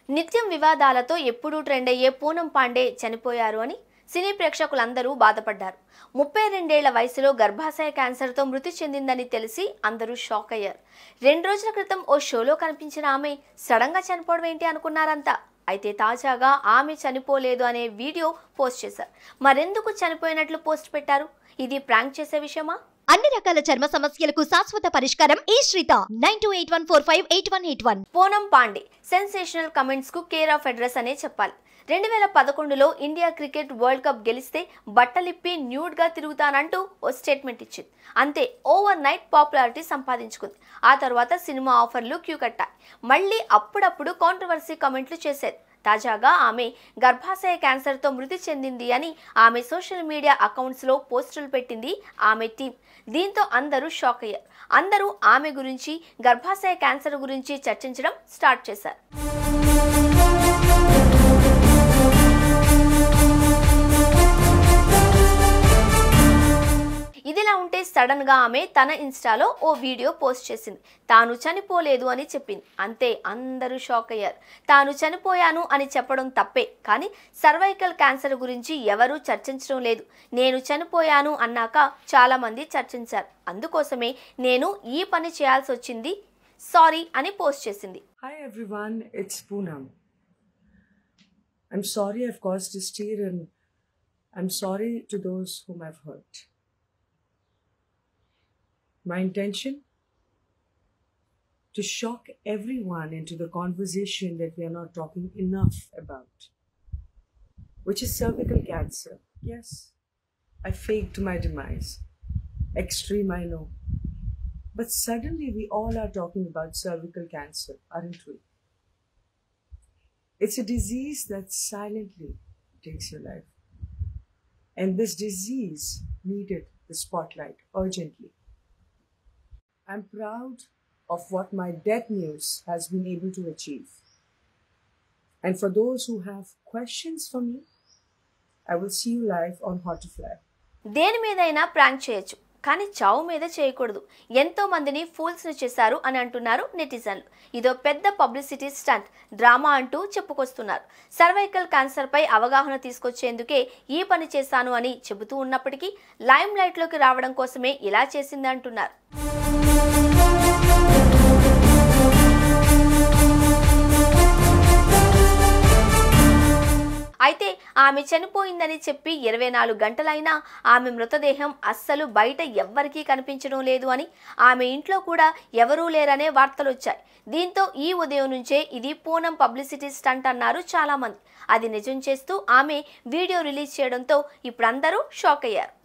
నిత్యం వివాదాలతో ఎప్పుడూ ట్రెండ్ అయ్యే పూనం పాండే చనిపోయారు అని సినీ ప్రేక్షకులందరూ బాధపడ్డారు ముప్పై రెండేళ్ల వయసులో గర్భాశయ క్యాన్సర్తో మృతి చెందిందని తెలిసి అందరూ షాక్ అయ్యారు రెండు రోజుల క్రితం ఓ షోలో కనిపించిన ఆమె సడన్గా చనిపోవడం ఏంటి అనుకున్నారంతా అయితే తాజాగా ఆమె చనిపోలేదు అనే వీడియో పోస్ట్ చేశారు మరెందుకు చనిపోయినట్లు పోస్ట్ పెట్టారు ఇది ప్రాంక్ చేసే విషయమా అన్ని రకాల చర్మ సమస్యలకు శాశ్వత పరిష్కారం ఈ శ్రీత nine two eight one four five eight one eight one Poonam Pandey sensational comments కు కేర్ ఆఫ్ అడ్రస్ అనే చెప్పాలి రెండు వేల పదకొండులో ఇండియా క్రికెట్ వరల్డ్ కప్ గెలిస్తే బట్టలిప్పి న్యూడ్ గా తిరుగుతానంటూ ఓ స్టేట్మెంట్ ఇచ్చింది అంతే ఓవర్ నైట్ పాపులారిటీ సంపాదించుకుంది ఆ తర్వాత సినిమా ఆఫర్లు క్యూ కట్టాయి మళ్ళీ అప్పుడప్పుడు కాంట్రవర్సీ కమెంట్లు చేసేది తాజాగా ఆమె గర్భాశయ క్యాన్సర్తో మృతి చెందింది అని ఆమె సోషల్ మీడియా అకౌంట్స్లో పోస్టులు పెట్టింది ఆమె టీం దీంతో అందరూ షాక్ అయ్యారు అందరూ ఆమె గురించి గర్భాశయ క్యాన్సర్ గురించి చర్చించడం స్టార్ట్ చేశారు ఇదిలా ఉంటే సడన్ గా ఆమె తన ఇన్స్టాలో ఓ వీడియో పోస్ట్ చేసింది తాను చనిపోలేదు అని చెప్పింది అంతే అందరూ షాక్ అయ్యారు తాను చనిపోయాను అని చెప్పడం తప్పే కానీ సర్వైకల్ క్యాన్సర్ గురించి ఎవరూ చర్చించడం లేదు నేను చనిపోయాను అన్నాక చాలా మంది చర్చించారు అందుకోసమే నేను ఈ పని చేయాల్సి వచ్చింది సారీ అని పోస్ట్ చేసింది Hi everyone, it's Poonam. I'm sorry I've caused this tear and I'm sorry to those whom I've hurt. My intention? To shock everyone into the conversation that we are not talking enough about, which is cervical cancer. Yes, I faked my demise. Extreme, I know. But suddenly we all are talking about cervical cancer, aren't we? It's a disease that silently takes your life. And this disease needed the spotlight urgently. I'm proud of what my death news has been able to achieve. And for those who have questions for me, I will see you live on Hot to Fly. దేని మీదైనా prank చేయొచ్చు కానీ చావు మీద చేయకూడదు ఎంతో మందిని fools ని చేశారు అని అంటున్నారు నెటిజన్లు ఇదో పెద్ద పబ్లిసిటీ స్టంట్ డ్రామా అంటూ చెప్పుకొస్తున్నారు సర్వైకల్ క్యాన్సర్ పై అవగాహన తీసుకొచ్చేందుకే ఈ పని చేశాను అని చెబుతూ ఉన్నప్పటికీ లైమ్ లైట్ లోకి రావడం కోసమే ఇలా చేసింది అంటున్నారు అయితే ఆమె చనిపోయిందని చెప్పి ఇరవై నాలుగు గంటలైనా ఆమె మృతదేహం అస్సలు బయట ఎవ్వరికీ కనిపించడం లేదు అని ఆమె ఇంట్లో కూడా ఎవరూ లేరనే వార్తలు వచ్చాయి దీంతో ఈ ఉదయం నుంచే ఇది పూనం పబ్లిసిటీ స్టంట్ అన్నారు చాలా మంది అది నిజం చేస్తూ ఆమె వీడియో రిలీజ్ చేయడంతో ఇప్పుడు అందరూ షాక్ అయ్యారు